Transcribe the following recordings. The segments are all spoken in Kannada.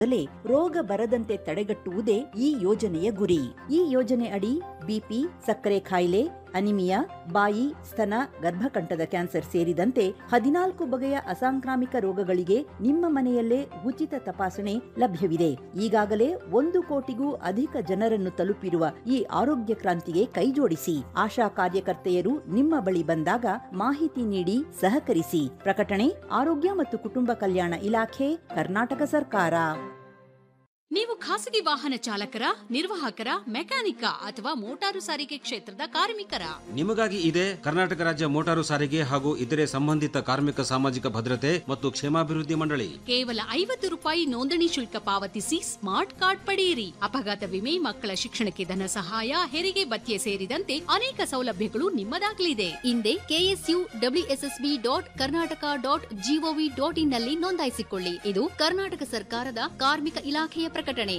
ಮೊದಲೇ ರೋಗ ಬರದಂತೆ ತಡೆಗಟ್ಟುವುದೇ ಈ ಯೋಜನೆಯ ಗುರಿ ಈ ಯೋಜನೆ ಅಡಿ ಬಿಪಿ ಸಕ್ಕರೆ ಕಾಯಿಲೆ ಅನಿಮಿಯಾ ಬಾಯಿ ಸ್ತನ ಗರ್ಭಕಂಠದ ಕ್ಯಾನ್ಸರ್ ಸೇರಿದಂತೆ ಹದಿನಾಲ್ಕು ಬಗೆಯ ಅಸಾಂಕ್ರಾಮಿಕ ರೋಗಗಳಿಗೆ ನಿಮ್ಮ ಮನೆಯಲ್ಲೇ ಉಚಿತ ತಪಾಸಣೆ ಲಭ್ಯವಿದೆ ಈಗಾಗಲೇ ಒಂದು ಕೋಟಿಗೂ ಅಧಿಕ ಜನರನ್ನು ತಲುಪಿರುವ ಈ ಆರೋಗ್ಯ ಕ್ರಾಂತಿಗೆ ಕೈಜೋಡಿಸಿ ಆಶಾ ಕಾರ್ಯಕರ್ತೆಯರು ನಿಮ್ಮ ಬಳಿ ಬಂದಾಗ ಮಾಹಿತಿ ನೀಡಿ ಸಹಕರಿಸಿ ಪ್ರಕಟಣೆ ಆರೋಗ್ಯ ಮತ್ತು ಕುಟುಂಬ ಕಲ್ಯಾಣ ಇಲಾಖೆ ಕರ್ನಾಟಕ ಸರ್ಕಾರ ನೀವು ಖಾಸಗಿ ವಾಹನ ಚಾಲಕರ ನಿರ್ವಾಹಕರ ಮೆಕ್ಯಾನಿಕ ಅಥವಾ ಮೋಟಾರು ಸಾರಿಗೆ ಕ್ಷೇತ್ರದ ಕಾರ್ಮಿಕರ ನಿಮಗಾಗಿ ಇದೆ ಕರ್ನಾಟಕ ರಾಜ್ಯ ಮೋಟಾರು ಸಾರಿಗೆ ಹಾಗೂ ಇತರೆ ಸಂಬಂಧಿತ ಕಾರ್ಮಿಕ ಸಾಮಾಜಿಕ ಭದ್ರತೆ ಮತ್ತು ಕ್ಷೇಮಾಭಿವೃದ್ಧಿ ಮಂಡಳಿ ಕೇವಲ ಐವತ್ತು ರೂಪಾಯಿ ನೋಂದಣಿ ಶುಲ್ಕ ಪಾವತಿಸಿ ಸ್ಮಾರ್ಟ್ ಕಾರ್ಡ್ ಪಡೆಯಿರಿ ಅಪಘಾತ ವಿಮೆ ಮಕ್ಕಳ ಶಿಕ್ಷಣಕ್ಕೆ ಧನ ಸಹಾಯ ಹೆರಿಗೆ ಭತ್ಯೆ ಸೇರಿದಂತೆ ಅನೇಕ ಸೌಲಭ್ಯಗಳು ನಿಮ್ಮದಾಗಲಿದೆ ಹಿಂದೆ KSU WSSB dot Karnataka dot GOV dot in ನಲ್ಲಿ ನೋಂದಾಯಿಸಿಕೊಳ್ಳಿ ಇದು ಕರ್ನಾಟಕ ಸರ್ಕಾರದ ಕಾರ್ಮಿಕ ಇಲಾಖೆಯ ಪ್ರಕಟಣೆ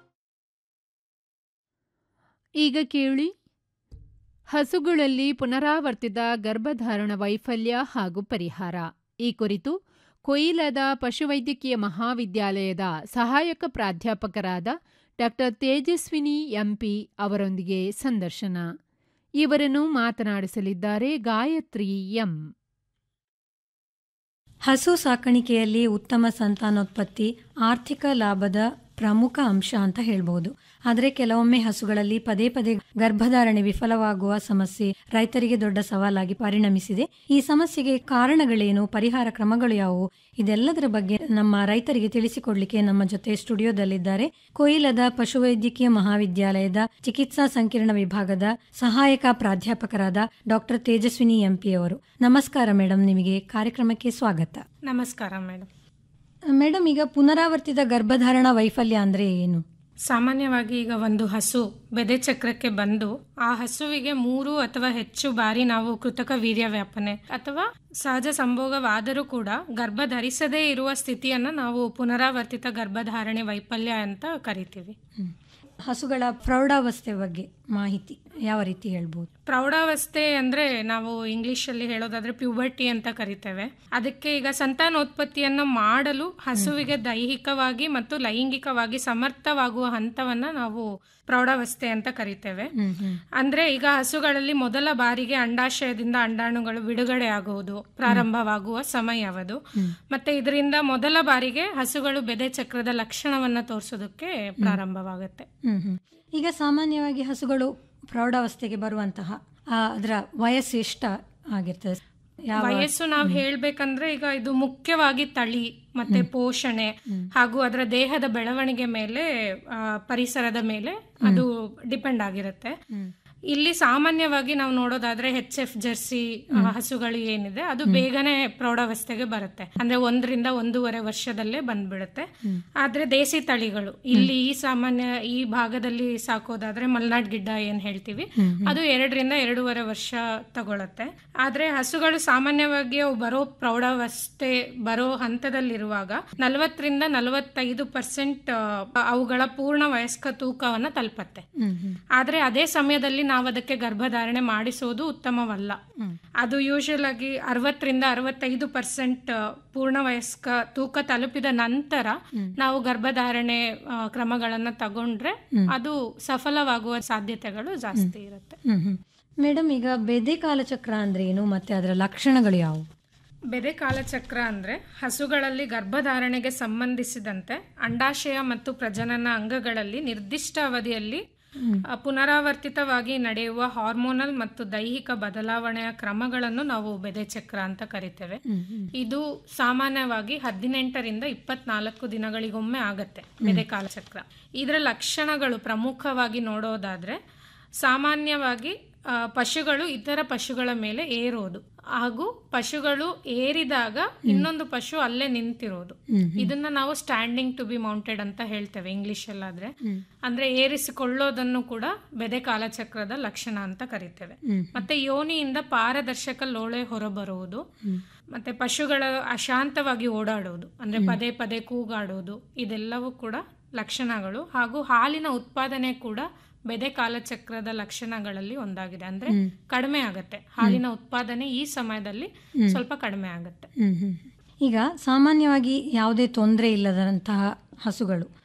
ಈಗ ಕೇಳಿ ಹಸುಗಳಲ್ಲಿ ಪುನರಾವರ್ತಿತ ಗರ್ಭಧಾರಣ ವೈಫಲ್ಯ ಹಾಗೂ ಪರಿಹಾರ ಈ ಕುರಿತು ಕೊಯಿಲದ ಪಶುವೈದ್ಯಕೀಯ ಮಹಾವಿದ್ಯಾಲಯದ ಸಹಾಯಕ ಪ್ರಾಧ್ಯಾಪಕರಾದ ಡಾ ತೇಜಸ್ವಿನಿ ಎಂಪಿ ಅವರೊಂದಿಗೆ ಸಂದರ್ಶನ ಇವರನ್ನು ಮಾತನಾಡಿಸಲಿದ್ದಾರೆ ಗಾಯತ್ರಿ ಎಂ ಹಸು ಸಾಕಾಣಿಕೆಯಲ್ಲಿ ಉತ್ತಮ ಸಂತಾನೋತ್ಪತ್ತಿ ಆರ್ಥಿಕ ಲಾಭದ ಪ್ರಮುಖ ಅಂಶ ಅಂತ ಹೇಳ್ಬೋದು ಆದರೆ ಕೆಲವೊಮ್ಮೆ ಹಸುಗಳಲ್ಲಿ ಪದೇ ಪದೇ ಗರ್ಭಧಾರಣೆ ವಿಫಲವಾಗುವ ಸಮಸ್ಯೆ ರೈತರಿಗೆ ದೊಡ್ಡ ಸವಾಲಾಗಿ ಪರಿಣಮಿಸಿದೆ ಈ ಸಮಸ್ಯೆಗೆ ಕಾರಣಗಳೇನು ಪರಿಹಾರ ಕ್ರಮಗಳು ಯಾವುವು ಇದೆಲ್ಲದರ ಬಗ್ಗೆ ನಮ್ಮ ರೈತರಿಗೆ ತಿಳಿಸಿಕೊಡ್ಲಿಕ್ಕೆ ನಮ್ಮ ಜೊತೆ ಸ್ಟುಡಿಯೋದಲ್ಲಿದ್ದಾರೆ ಕೊಯಿಲದ ಪಶುವೈದ್ಯಕೀಯ ಮಹಾವಿದ್ಯಾಲಯದ ಚಿಕಿತ್ಸಾ ಸಂಕೀರ್ಣ ವಿಭಾಗದ ಸಹಾಯಕ ಪ್ರಾಧ್ಯಾಪಕರಾದ ಡಾಕ್ಟರ್ ತೇಜಸ್ವಿನಿ ಎಂಪಿ ಅವರು ನಮಸ್ಕಾರ ಮೇಡಮ್ ನಿಮಗೆ ಕಾರ್ಯಕ್ರಮಕ್ಕೆ ಸ್ವಾಗತ ನಮಸ್ಕಾರ ಮೇಡಮ್ ಮೇಡಮ್ ಈಗ ಪುನರಾವರ್ತಿತ ಗರ್ಭಧಾರಣ ವೈಫಲ್ಯ ಅಂದ್ರೆ ಏನು ಸಾಮಾನ್ಯವಾಗಿ ಈಗ ಒಂದು ಹಸು ಬೆದೆ ಚಕ್ರಕ್ಕೆ ಬಂದು ಆ ಹಸುವಿಗೆ ಮೂರು ಅಥವಾ ಹೆಚ್ಚು ಬಾರಿ ನಾವು ಕೃತಕ ವೀರ್ಯ ವ್ಯಾಪನೆ ಅಥವಾ ಸಹಜ ಸಂಭೋಗವಾದರೂ ಕೂಡ ಗರ್ಭ ಧರಿಸದೇ ಇರುವ ಸ್ಥಿತಿಯನ್ನ ನಾವು ಪುನರಾವರ್ತಿತ ಗರ್ಭಧಾರಣೆ ವೈಫಲ್ಯ ಅಂತ ಕರಿತೀವಿ ಹಸುಗಳ ಪ್ರೌಢಾವಸ್ಥೆ ಬಗ್ಗೆ ಮಾಹಿತಿ ಯಾವ ರೀತಿ ಹೇಳ್ಬೋದು ಪ್ರೌಢಾವಸ್ಥೆ ಅಂದ್ರೆ ನಾವು ಇಂಗ್ಲಿಷ್ ಅಲ್ಲಿ ಹೇಳೋದಾದ್ರೆ ಪ್ಯೂಬರ್ಟಿ ಅಂತ ಕರಿತೇವೆ ಅದಕ್ಕೆ ಈಗ ಸಂತಾನೋತ್ಪತ್ತಿಯನ್ನ ಮಾಡಲು ಹಸುವಿಗೆ ದೈಹಿಕವಾಗಿ ಮತ್ತು ಲೈಂಗಿಕವಾಗಿ ಸಮರ್ಥವಾಗುವ ಹಂತವನ್ನ ನಾವು ಪ್ರೌಢಾವಸ್ಥೆ ಅಂತ ಕರಿತೇವೆ ಅಂದ್ರೆ ಈಗ ಹಸುಗಳಲ್ಲಿ ಮೊದಲ ಬಾರಿಗೆ ಅಂಡಾಶಯದಿಂದ ಅಂಡಾಣುಗಳು ಬಿಡುಗಡೆ ಆಗುವುದು ಪ್ರಾರಂಭವಾಗುವ ಸಮಯವದು ಮತ್ತೆ ಇದರಿಂದ ಮೊದಲ ಬಾರಿಗೆ ಹಸುಗಳು ಬೆದೆ ಚಕ್ರದ ಲಕ್ಷಣವನ್ನ ತೋರಿಸೋದಕ್ಕೆ ಪ್ರಾರಂಭವಾಗುತ್ತೆ ಹ್ಮ್ ಹ್ಮ್ ಈಗ ಸಾಮಾನ್ಯವಾಗಿ ಹಸುಗಳು ಪ್ರೌಢಾವಸ್ಥೆಗೆ ಬರುವಂತಹ ಆ, ಅದರ ವಯಸ್ಸು ಎಷ್ಟ ಆಗಿರ್ತದೆ ಯಾವ ವಯಸ್ಸು ನಾವು ಹೇಳ್ಬೇಕಂದ್ರೆ ಈಗ ಇದು ಮುಖ್ಯವಾಗಿ ತಳಿ ಮತ್ತೆ ಪೋಷಣೆ ಹಾಗೂ ಅದರ ದೇಹದ ಬೆಳವಣಿಗೆ ಮೇಲೆ ಆ, ಪರಿಸರದ ಮೇಲೆ ಅದು ಡಿಪೆಂಡ್ ಆಗಿರುತ್ತೆ ಇಲ್ಲಿ ಸಾಮಾನ್ಯವಾಗಿ ನಾವು ನೋಡೋದಾದ್ರೆ ಹೆಚ್ ಎಫ್ ಜರ್ಸಿ ಆ, ಹಸುಗಳು ಏನಿದೆ ಅದು ಬೇಗನೆ ಪ್ರೌಢಾವಸ್ಥೆಗೆ ಬರುತ್ತೆ ಅಂದ್ರೆ ಒಂದರಿಂದ ಒಂದೂವರೆ ವರ್ಷದಲ್ಲೇ ಬಂದ್ಬಿಡುತ್ತೆ ಆದ್ರೆ ದೇಸಿ ತಳಿಗಳು ಇಲ್ಲಿ ಈ ಸಾಮಾನ್ಯ ಈ ಭಾಗದಲ್ಲಿ ಸಾಕೋದಾದ್ರೆ ಮಲ್ನಾಡ್ ಗಿಡ್ಡ ಏನ್ ಹೇಳ್ತೀವಿ ಅದು ಎರಡರಿಂದ ಎರಡೂವರೆ ವರ್ಷ ತಗೊಳತ್ತೆ ಆದ್ರೆ ಹಸುಗಳು ಸಾಮಾನ್ಯವಾಗಿ ಅವು ಬರೋ ಪ್ರೌಢಾವಸ್ಥೆ ಬರೋ ಹಂತದಲ್ಲಿರುವಾಗ ನಲವತ್ತರಿಂದ ನಲವತ್ತೈದು ಪರ್ಸೆಂಟ್ ಅವುಗಳ ಪೂರ್ಣ ವಯಸ್ಕ ತೂಕವನ್ನ ತಲುಪತ್ತೆ ಆದ್ರೆ ಅದೇ ಸಮಯದಲ್ಲಿ ನಾವು ಅದಕ್ಕೆ ಗರ್ಭಧಾರಣೆ ಮಾಡಿಸೋದು ಉತ್ತಮವಲ್ಲ ಅದು ಯೂಶುವಲ್ ಆಗಿ ಅರವತ್ತರಿಂದ ಅರವತ್ತೈದು ಪರ್ಸೆಂಟ್ ಪೂರ್ಣ ವಯಸ್ಕ ತೂಕ ತಲುಪಿದ ನಂತರ ನಾವು ಗರ್ಭಧಾರಣೆ ಆ, ಕ್ರಮಗಳನ್ನ ತಗೊಂಡ್ರೆ ಅದು ಸಫಲವಾಗುವ ಸಾಧ್ಯತೆಗಳು ಜಾಸ್ತಿ ಇರುತ್ತೆ ಹ್ಮ್ ಹ್ಮ್ ಮೇಡಮ್ ಈಗ ಬೆದೆ ಕಾಲಚಕ್ರ ಅಂದ್ರೆ ಏನು ಮತ್ತೆ ಅದರ ಲಕ್ಷಣಗಳು ಯಾವುವು ಬೆದೆ ಕಾಲಚಕ್ರ ಅಂದ್ರೆ ಹಸುಗಳಲ್ಲಿ ಗರ್ಭಧಾರಣೆಗೆ ಸಂಬಂಧಿಸಿದಂತೆ ಅಂಡಾಶಯ ಮತ್ತು ಪ್ರಜನನ ಅಂಗಗಳಲ್ಲಿ ನಿರ್ದಿಷ್ಟ ಅವಧಿಯಲ್ಲಿ ಆ, ಪುನರಾವರ್ತಿತವಾಗಿ ನಡೆಯುವ ಹಾರ್ಮೋನಲ್ ಮತ್ತು ದೈಹಿಕ ಬದಲಾವಣೆಯ ಕ್ರಮಗಳನ್ನು ನಾವು ಬೆದೆ ಚಕ್ರ ಅಂತ ಕರಿತೇವೆ ಇದು ಸಾಮಾನ್ಯವಾಗಿ ಹದಿನೆಂಟರಿಂದ ಇಪ್ಪತ್ನಾಲ್ಕು ದಿನಗಳಿಗೊಮ್ಮೆ ಆಗತ್ತೆ ಬೆದೆ ಕಾಲಚಕ್ರ ಇದರ ಲಕ್ಷಣಗಳು ಪ್ರಮುಖವಾಗಿ ನೋಡೋದಾದ್ರೆ ಸಾಮಾನ್ಯವಾಗಿ ಆ, ಪಶುಗಳು ಇತರ ಪಶುಗಳ ಮೇಲೆ ಏರೋದು ಹಾಗೂ ಪಶುಗಳು ಏರಿದಾಗ ಇನ್ನೊಂದು ಪಶು ಅಲ್ಲೇ ನಿಂತಿರೋದು ಇದನ್ನ ನಾವು ಸ್ಟ್ಯಾಂಡಿಂಗ್ ಟು ಬಿ ಮೌಂಟೆಡ್ ಅಂತ ಹೇಳ್ತೇವೆ ಇಂಗ್ಲಿಷ್ ಅಲ್ಲಾದ್ರೆ ಅಂದ್ರೆ ಏರಿಸಿಕೊಳ್ಳೋದನ್ನು ಕೂಡ ಬೆದೆ ಕಾಲಚಕ್ರದ ಲಕ್ಷಣ ಅಂತ ಕರಿತೇವೆ ಮತ್ತೆ ಯೋನಿಯಿಂದ ಪಾರದರ್ಶಕ ಲೋಳೆ ಹೊರಬರುವುದು ಮತ್ತೆ ಪಶುಗಳ ಅಶಾಂತವಾಗಿ ಓಡಾಡೋದು ಅಂದ್ರೆ ಪದೇ ಪದೇ ಕೂಗಾಡೋದು ಇದೆಲ್ಲವೂ ಕೂಡ ಲಕ್ಷಣಗಳು ಹಾಗೂ ಹಾಲಿನ ಉತ್ಪಾದನೆ ಕೂಡ ಬೆದೆ ಕಾಲಚಕ್ರದ ಲಕ್ಷಣಗಳಲ್ಲಿ ಒಂದಾಗಿದೆ ಅಂದ್ರೆ ಕಡಿಮೆ ಆಗತ್ತೆ ಹಾಲಿನ ಉತ್ಪಾದನೆ ಈ ಸಮಯದಲ್ಲಿ ಸ್ವಲ್ಪ ಕಡಿಮೆ ಆಗತ್ತೆ ಹ್ಮ್ ಹ್ಮ್ ಈಗ ಸಾಮಾನ್ಯವಾಗಿ ಯಾವುದೇ ತೊಂದರೆ ಇಲ್ಲದಂತಹ ಹಸುಗಳು